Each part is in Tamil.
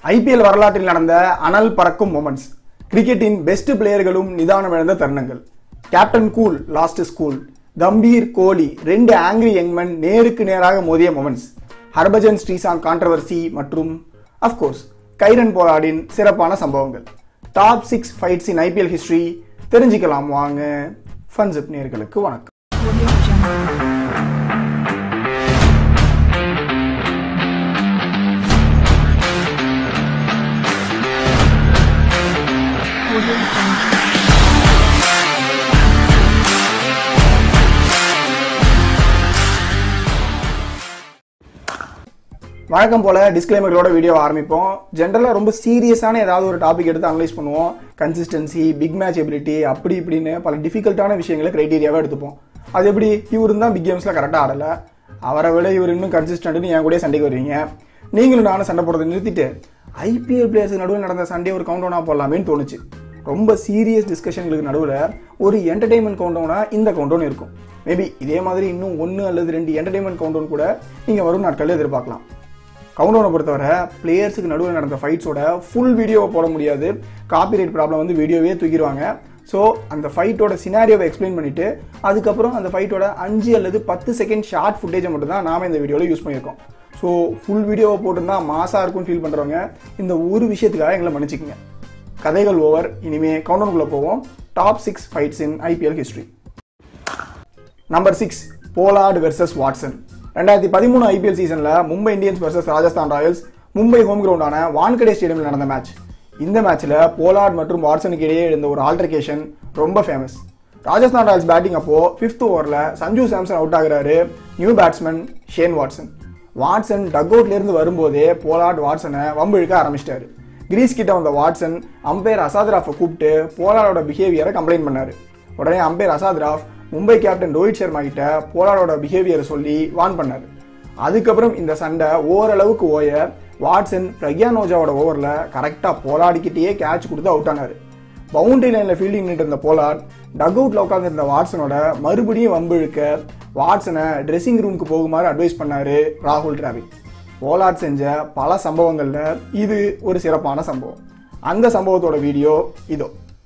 ஐபிஎல் வரலாற்றில் நடந்த அனல் பறக்கும் மொமெண்ட்ஸ் கிரிக்கெட்டின் பெஸ்ட் பிளேயர்களும் நிதானம் இழந்த தருணங்கள் captain cool last school Gambhir Kohli ரெண்டு ஆங்கிரி யங்மன் நேருக்கு நேராக மோதிய மொமெண்ட்ஸ் ஹர்பஜன் ஸ்ரீசாந்த் கான்ட்ரவர்சி மற்றும் அஃப்கோர்ஸ் கைரன் போலாடின் சிறப்பான சம்பவங்கள் top six fights in IPL history தெரிஞ்சுக்கலாம் வாங்க ஃபன்சிப் நேர்களுக்கு வணக்கம் வழக்கம் போல டிஸ்க்ளைமர்களோட வீடியோ ஆரம்பிப்போம் ஜென்ரலாக ரொம்ப சீரியஸான ஏதாவது ஒரு டாபிக் எடுத்து அனலைஸ் பண்ணுவோம் கன்சிஸ்டன்சி பிக் மேட்ச் எபிலிட்டி அப்படி இப்படின்னு பல டிஃபிகல்ட்டான விஷயங்களை கிரைட்டீரியாவாக எடுத்துப்போம் அது எப்படி இவர் தான் பிக் கேம்ஸில் கரெக்டாக ஆடலை அவரை விட இவர் இன்னும் கன்சிஸ்டன்ட்னு என் கூட சண்டைக்கு வருவீங்க நீங்களும் நானும் சண்டை போடுறதை நிறுத்திட்டு ஐபிஎல் பிளேயர்ஸ் நடுவில் நடந்த சண்டே ஒரு கவுண்ட் டவுனாக போடலாமேன்னு தோணுச்சு ரொம்ப சீரியஸ் டிஸ்கஷன்களுக்கு நடுவில் ஒரு என்டர்டைன்மெண்ட் கவுண்ட் டவுனாக இந்த கவுண்ட் டவுன் இருக்கும் மேபி இதே மாதிரி இன்னும் ஒன்று அல்லது ரெண்டு என்டர்டைன்மெண்ட் கவுண்ட் டவுன் கூட நீங்கள் வரும் நாட்களில் எதிர்பார்க்கலாம் கவுண்டவுனை பொறுத்தவரை பிளேயர்ஸுக்கு நடுவில் நடந்த ஃபைட்ஸோட ஃபுல் வீடியோவை போட முடியாது காப்பிரைட் ப்ராப்ளம் வந்து வீடியோவே தூக்கிடுவாங்க ஸோ அந்த ஃபைட்டோட சினாரியோவை எக்ஸ்பிளைன் பண்ணிட்டு அதுக்கப்புறம் அந்த ஃபைட்டோட அஞ்சு அல்லது பத்து செகண்ட் ஷார்ட் ஃபுட்டேஜை மட்டும் தான் நாம இந்த வீடியோவில் யூஸ் பண்ணியிருக்கோம் ஸோ ஃபுல் வீடியோவை போட்டிருந்தா மாசாக இருக்கும்னு ஃபீல் பண்ணுறவங்க இந்த ஒரு விஷயத்துக்காக எங்களை மன்னிச்சிக்கங்க கதைகள் ஓவர் இனிமே கவுண்டனுக்குள்ளே போவோம் top six fights in IPL history number six Pollard versus Watson ரெண்டாயிரத்தி பதிமூணு ஐபிஎல் சீசனில் Mumbai Indians versus Rajasthan Royals Mumbai home கிரவுண்டான வான்கடே ஸ்டேடியமில் நடந்த மேட்ச் இந்த மேட்ச்சில் போலார்ட் மற்றும் வாட்சனுக்கு இடையே இருந்த ஒரு ஆல்டர்கேஷன் ரொம்ப ஃபேமஸ் ராஜஸ்தான் ராயல்ஸ் பேட்டிங் அப்போ ஃபிஃப்த் ஓவரில் சஞ்சு சாம்சன் அவுட் ஆகுறாரு new batsman Shane Watson Watson duck அவுட்லேருந்து வரும்போதே போலார்ட் வாட்சனை வம்பு இழுக்க ஆரம்பிச்சிட்டாரு கிரீஸ் கிட்ட வந்த வாட்சன் அம்பையர் அசாத்ராஃபை கூப்பிட்டு போலாரோட பிஹேவியரை கம்ப்ளைண்ட் பண்ணாரு உடனே அம்பையர் அசாத்ராஃப் மும்பை கேப்டன் ரோஹித் சர்மா கிட்ட போலாரோட பிஹேவியரை சொல்லி வான் பண்ணாரு அதுக்கப்புறம் இந்த சண்டை ஓரளவுக்கு ஓய வாட்சன் பிரக்யான் ஓஜாவோட ஓவரில் கரெக்டாக போலாடிக்கிட்டேயே கேட்ச் கொடுத்து அவுட் ஆனார் பவுண்டரி லைனில் ஃபீல்டிங் நின்று இருந்த போலார்ட் டக் அவுட்டில் உட்காந்துருந்த வாட்சனோட மறுபடியும் வம்பு இழுக்க வாட்சனை ட்ரெஸ்ஸிங் ரூமுக்கு போகுமாறு அட்வைஸ் பண்ணாரு ராகுல் டிராவிட் போலார்ட் செஞ்ச பல சம்பவங்களில் இது ஒரு சிறப்பான சம்பவம் அந்த சம்பவத்தோட வீடியோ இதோ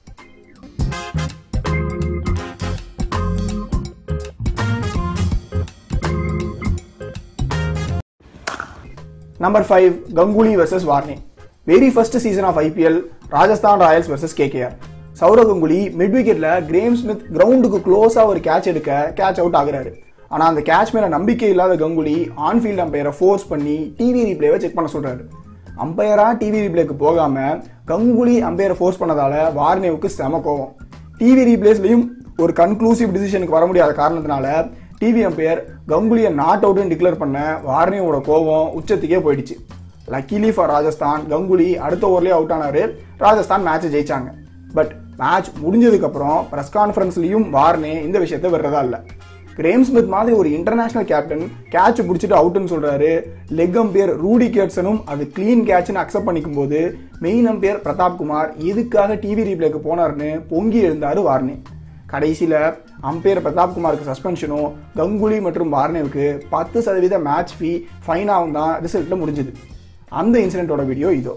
number five Ganguly versus Warne very first season of IPL Rajasthan Royals versus KKR Sourav Ganguly mid விக்கெட்ல கிரேம் ஸ்மித் கிரவுண்டுக்கு க்ளோஸா ஒரு கேட்ச் எடுக்க கேட்ச் அவுட் ஆகுறாரு ஆனா அந்த கேட்ச் மேல நம்பிக்கை இல்லாத கங்குலி ஆன்ஃபீல்ட் அம்பையரை ஃபோர்ஸ் பண்ணி டிவி ரீப்ளேவை செக் பண்ண சொல்றாரு அம்பையரா டிவி ரீப்ளேக்கு போகாம கங்குலி அம்பையரை ஃபோர்ஸ் பண்ணதால வார்னேவுக்கு செம கோவம் டிவி ரீப்ளேஸ்லயும் ஒரு கன்க்ளூசிவ் டிசிஷனுக்கு வர முடியாத காரணத்தினால டிவி அம்பையர் கங்குலியை நாட் அவுட்னு டிக்ளேர் பண்ண வார்னேவோட கோவம் உச்சத்துக்கே போயிடுச்சு லக்கிலி ஃபார் ராஜஸ்தான் கங்குலி அடுத்த ஓவர்லேயே அவுட் ஆனாரு ராஜஸ்தான் மேட்சை ஜெயிச்சாங்க பட் மேட்ச் முடிஞ்சதுக்கு அப்புறம் பிரஸ் கான்ஃபரன்ஸ்லயும் வார்னே இந்த விஷயத்தை வர்றதா இல்லை கிரேம் ஸ்மித் மாதிரி ஒரு இன்டர்நேஷனல் கேப்டன் கேட்ச் பிடிச்சிட்டு அவுட்னு சொல்றாரு லெக் அம்பையர் ரூடி கேட்சனும் அது கிளீன் கேட்ச்னு அக்செப்ட் பண்ணிக்கும் போது மெயின் அம்பையர் பிரதாப் குமார் எதுக்காக டிவி ரீப்ளேக்கு போனார்னு பொங்கி எழுந்தாரு வார்னே கடைசியில் அம்பையர் பிரதாப் குமாருக்கு சஸ்பென்ஷனும் கங்குலி மற்றும் வார்னேவுக்கு பத்து சதவீத மேட்ச் ஃபீ ஃபைனாகவும் தான் ரிசல்ட்டில் முடிஞ்சுது அந்த இன்சிடென்ட்டோட வீடியோ இதோ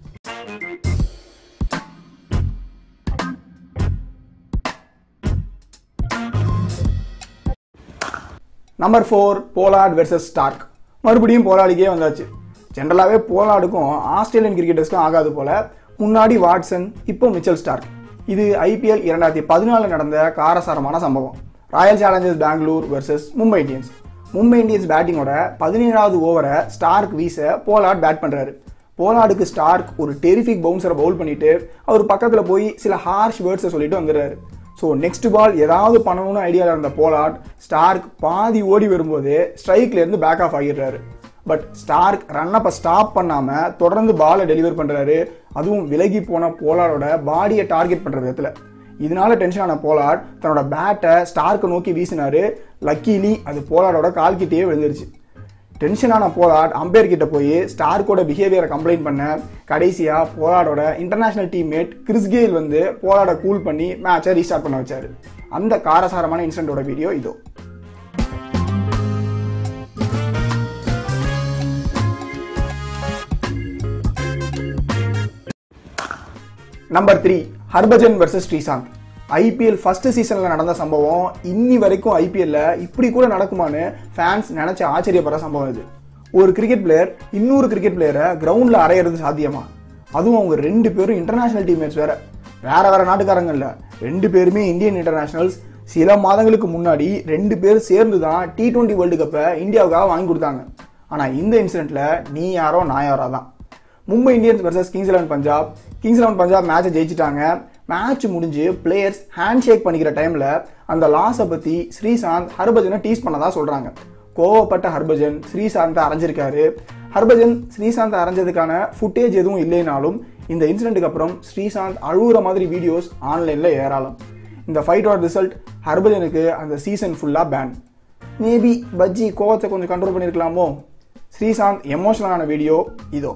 number four Pollard versus Starc மறுபடியும் போலாடிக்கே வந்தாச்சு ஜென்ரலாகவே போலாடுக்கும் ஆஸ்திரேலியன் கிரிக்கெட்டர்ஸ்க்கும் ஆகாது போல முன்னாடி வாட்சன் இப்போ மிச்சல் ஸ்டார்க் இது ஐபிஎல் இரண்டாயிரத்தி பதினாலில் நடந்த காரசாரமான சம்பவம் royal Challengers Bangalore versus Mumbai Indians Mumbai Indians பேட்டிங்கோட பதினேழாவது ஓவரை ஸ்டார்க் வீச போலார்ட் பேட் பண்ணுறாரு போலார்டுக்கு ஸ்டார்க் ஒரு டெரிஃபிக் பவுன்சரை பவுல் பண்ணிட்டு அவர் பக்கத்தில் போய் சில ஹார்ஷ் வேர்ட்ஸை சொல்லிட்டு வந்துடுறாரு ஸோ நெக்ஸ்ட் பால் ஏதாவது பண்ணணும்னு ஐடியாவில் இருந்த போலார்ட் ஸ்டார்க் பாதி ஓடி வரும்போது ஸ்ட்ரைக்லேருந்து பேக் ஆஃப் ஆகிடுறாரு பட் ஸ்டார்க் ரன்னப்பை ஸ்டாப் பண்ணாமல் தொடர்ந்து பாலை டெலிவர் பண்ணுறாரு அதுவும் விலகி போன போலாரோட பாடியை டார்கெட் பண்ணுற விதத்தில் இதனால டென்ஷன் ஆன போலார்ட் தன்னோட பேட்டை ஸ்டார்க்கை நோக்கி வீசினாரு லக்கீலி அது போலாரோட கால்கிட்டேயே விழுந்துருச்சு டென்ஷனான போலார்ட் அம்பையர் கிட்ட போய் ஸ்டார்க்கோட பிஹேவியரை கம்ப்ளைண்ட் பண்ண கடைசியா போலார்டோட இன்டர்நேஷனல் டீம்மேட் கிறிஸ் கெயில் வந்து போலார்டை கூல் பண்ணி மேட்சை ரீஸ்டார்ட் பண்ண வச்சாரு அந்த காரசாரமான இன்சிடென்ட்டோட வீடியோ இதோ number three Harbhajan versus Sreesanth IPL first சீசன்ல நடந்த சம்பவம் இன்னி வரைக்கும் ஐபிஎல்ல இப்படி கூட நடக்குமான்னு ஃபேன்ஸ் நினைச்சு ஆச்சரியப்படுற சம்பவம் இது ஒரு கிரிக்கெட் பிளேயர் இன்னொரு கிரிக்கெட் பிளேயரை கிரவுண்ட்ல அறையிறது சாத்தியமா அதுவும் அவங்க ரெண்டு பேரும் இன்டர்நேஷனல் டீம்மேட்ஸ் வேற வேற வேற நாட்டுக்காரங்க இல்ல ரெண்டு பேருமே இந்தியன் இன்டர்நேஷனல்ஸ் சில மாதங்களுக்கு முன்னாடி ரெண்டு பேர் சேர்ந்து தான் டி டுவெண்ட்டி வேர்ல்டு கப்பை இந்தியாவுக்காக வாங்கி கொடுத்தாங்க ஆனா இந்த இன்சிடென்ட்ல நீ யாரோ நான் யாரோ தான் Mumbai Indians versus Kings Eleven Punjab Kings Eleven Punjab மேட்சை ஜெயிச்சிட்டாங்க மேட்ச் முடிஞ்சு பிளேயர்ஸ் ஹேண்ட் ஷேக் பண்ணிக்கிற டைம்ல அந்த லாஸை பத்தி ஸ்ரீசாந்த் ஹர்பஜனை டீஸ் பண்ணதா சொல்றாங்க கோவப்பட்ட ஹர்பஜன் ஸ்ரீசாந்தை அரைஞ்சிருக்காரு ஹர்பஜன் ஸ்ரீசாந்த் அரைஞ்சதுக்கான ஃபுட்டேஜ் எதுவும் இல்லைனாலும் இந்த இன்சிடென்ட்டுக்கு அப்புறம் ஸ்ரீசாந்த் அழுகுற மாதிரி வீடியோஸ் ஆன்லைன்ல ஏறாலும் இந்த ஃபைட்டோட ரிசல்ட் ஹர்பஜனுக்கு அந்த சீசன் ஃபுல்லா பேன் மேபி பஜ்ஜி கோவத்தை கொஞ்சம் கண்ட்ரோல் பண்ணியிருக்கலாமோ ஸ்ரீசாந்த் எமோஷனலான வீடியோ இதோ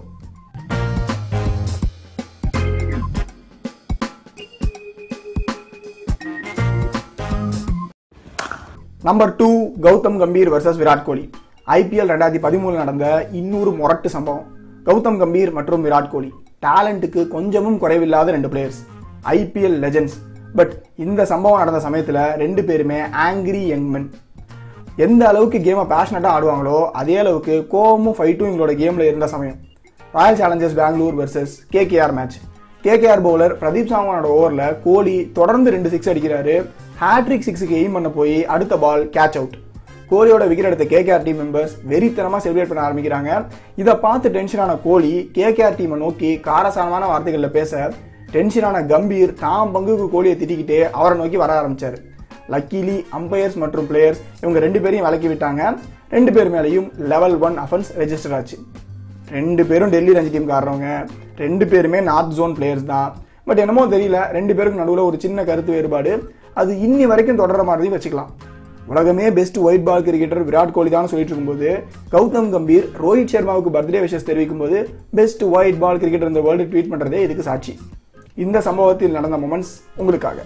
number two Gautam Gambhir versus Virat Kohli IPL ரெண்டாயிரத்தி பதிமூணு நடந்த இன்னொரு முரட்டு சம்பவம் கௌதம் கம்பீர் மற்றும் விராட் கோலி டேலண்ட்டுக்கு கொஞ்சமும் குறைவில்லாத ரெண்டு பிளேயர்ஸ் ஐபிஎல் லெஜெண்ட்ஸ் பட் இந்த சம்பவம் நடந்த சமயத்தில் ரெண்டு பேருமே ஆங்கிரி யங்மென் எந்த அளவுக்கு கேமை பேஷனட்டாக ஆடுவாங்களோ அதே அளவுக்கு கோவமும் ஃபைட்டும் எங்களோட கேமில் இருந்த சமயம் Royal Challengers Bangalore versus KKR match KKR bowler Pradeep சாங்வானோட ஓவரில் கோலி தொடர்ந்து ரெண்டு சிக்ஸ் அடிக்கிறாரு ஹேட்ரிக் சிக்ஸுக்கு எய்ம் பண்ண போய் அடுத்த பால் கேட்ச் அவுட் கோலியோட விக்கெட் எடுத்த கேகேஆர் டீம் மெம்பர்ஸ் வெறித்தனமாக செலிப்ரேட் பண்ண ஆரம்பிக்கிறாங்க இதை பார்த்து டென்ஷனான கோலி கேகேஆர் டீமை நோக்கி காரசாரமான வார்த்தைகளில் பேச டென்ஷனான கம்பீர் தாம் பங்குக்கு கோலியை திட்டிக்கிட்டே அவரை நோக்கி வர ஆரம்பிச்சாரு லக்கிலி அம்பையர்ஸ் மற்றும் பிளேயர்ஸ் இவங்க ரெண்டு பேரையும் விலக்கி விட்டாங்க ரெண்டு பேர் மேலேயும் லெவல் ஒன் அஃபென்ஸ் ரெஜிஸ்டர் ஆச்சு ரெண்டு பேரும் டெல்லி ரஞ்சி டீம் காரணவங்க ரெண்டு பேருமே நார்த் ஜோன் பிளேயர்ஸ் தான் பட் என்னமோ தெரியல ரெண்டு பேருக்கு நடுவில் ஒரு சின்ன கருத்து வேறுபாடு அது இன்னி வரைக்கும் தொடர்ற மாதிரி வச்சுக்கலாம் உலகமே best white ball cricketer Virat Kohli தான் சொல்லிட்டு இருக்கும்போது கௌதம் கம்பீர் ரோஹித் சர்மாவுக்கு பர்த்டே விஷஸ் தெரிவிக்கும் போது பெஸ்ட் ஒயிட் பால் கிரிக்கெட்டர் இந்த வேர்ல்டு ட்வீட் பண்றதே இதுக்கு சாட்சி இந்த சம்பவத்தில் நடந்த மொமெண்ட்ஸ் உங்களுக்காக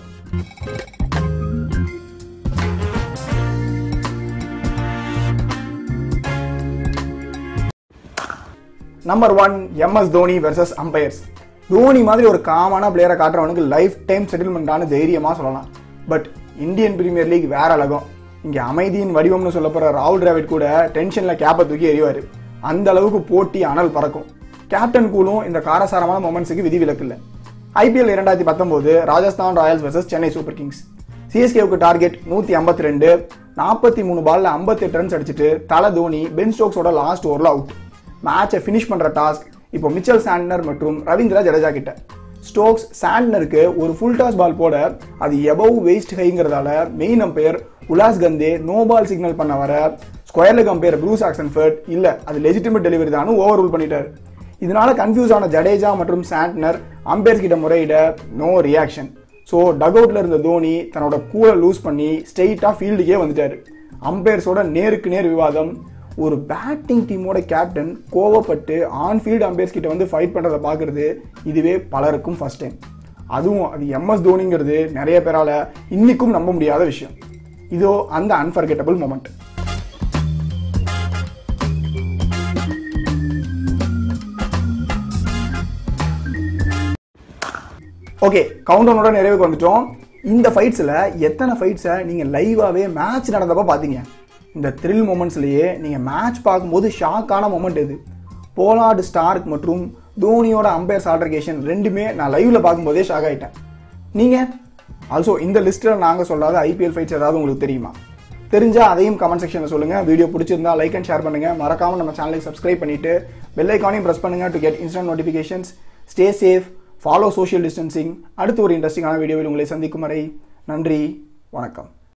number one MS Dhoni versus umpires Dhoni மாதிரி ஒரு காமான பிளேயரை காட்டுறவனுக்கு லைஃப் டைம் செட்டில்மெண்ட்டான தைரியமாக சொல்லலாம் பட் இந்தியன் பிரீமியர் லீக் வேற அழகம் இங்கே அமைதியின் வடிவம்னு சொல்லப்படுற ராகுல் டிராவிட் கூட டென்ஷனில் கேப்பை தூக்கி எறிவார் அந்த அளவுக்கு போட்டி அனல் பறக்கும் கேப்டன் கூலும் இந்த காரசாரமான மொமெண்ட்ஸுக்கு விதிவிலக்கு இல்லை ஐபிஎல் இரண்டாயிரத்தி பத்தொம்போது Rajasthan Royals versus Chennai Super Kings சிஎஸ்கேவுக்கு டார்கெட் நூற்றி ஐம்பத்தி ரெண்டு நாற்பத்தி மூணு பால்ல ஐம்பத்தெட்டு ரன்ஸ் அடிச்சுட்டு தலை தோனி பென் ஸ்டோக்ஸோட லாஸ்ட் ஓவரில் அவுட் மேட்சை ஃபினிஷ் பண்ற டாஸ்க் இப்போ மிச்சல் சாண்ட்னர் மற்றும் ரவீந்திரா ஜடேஜா கிட்ட ஸ்டோக்ஸ் சாண்ட்னருக்கு ஒரு ஃபுல் டாஸ் பால் போட அது எபவ் வேஸ்ட் ஹைங்கிறதால main umpire Ulhas Gandhe no ball signal பண்ண வர square leg umpire Bruce Oxenford இல்ல அது லெஜிட்டிமேட் டெலிவரி தான் ஓவர் ரூல் பண்ணிட்டார் இதனால கன்ஃபியூஸ் ஆன ஜடேஜா மற்றும் சாண்ட்னர் அம்பையர்ஸ் கிட்ட முறையிட நோ ரியாக்ஷன் ஸோ டக் அவுட்ல இருந்த தோனி தன்னோட கூலை லூஸ் பண்ணி ஸ்ட்ரெயிட்டாக ஃபீல்டுக்கே வந்துட்டாரு அம்பையர்ஸோட நேருக்கு நேர் விவாதம் ஒரு பேட்டிங் டீமோட கேப்டன் கோவப்பட்டு ஆன் ஃபீல்டு அம்பையர்ஸ் கிட்ட வந்து ஃபைட் பண்ணுறதை பார்க்குறது இதுவே பலருக்கும் ஃபர்ஸ்ட் டைம் அதுவும் அது எம்எஸ் தோனிங்கிறது நிறைய பேரால இன்னிக்கும் நம்ப முடியாத விஷயம் இதோ அந்த அன்ஃபர்கெட்டபிள் மூமெண்ட் ஓகே கவுண்டவுனோட நிறைவுக்கு வந்துட்டோம் இந்த ஃபைட்ஸில் எத்தனை ஃபைட்ஸை நீங்கள் லைவாகவே மேட்ச் நடந்தப்போ பார்த்தீங்க இந்த த்ரில் மூமெண்ட்ஸ்லேயே நீங்கள் மேட்ச் பார்க்கும்போது ஷாக்கான மூமெண்ட் இது போலார்டு ஸ்டார்க் மற்றும் தோனியோட அம்பையர்ஸ் ஆல்டர்கேஷன் ரெண்டுமே நான் லைவ்ல பார்க்கும்போதே ஷாக் ஆகிட்டேன் நீங்கள் ஆல்சோ இந்த லிஸ்ட்டில் நாங்கள் சொல்லாத ஐபிஎல் ஃபைட்ஸ் ஏதாவது உங்களுக்கு தெரியுமா தெரிஞ்சா அதையும் கமெண்ட் செக்ஷனில் சொல்லுங்கள் வீடியோ பிடிச்சிருந்தா லைக் அண்ட் ஷேர் பண்ணுங்கள் மறக்காமல் நம்ம சேனலுக்கு சப்ஸ்கிரைப் பண்ணிட்டு பெல் ஐக்கானையும் ப்ரெஸ் பண்ணுங்கள் to get instant notifications stay safe follow social distancing அடுத்து ஒரு இன்ட்ரெஸ்டிங்கான வீடியோவில் உங்களை சந்திக்கும் வரை நன்றி வணக்கம்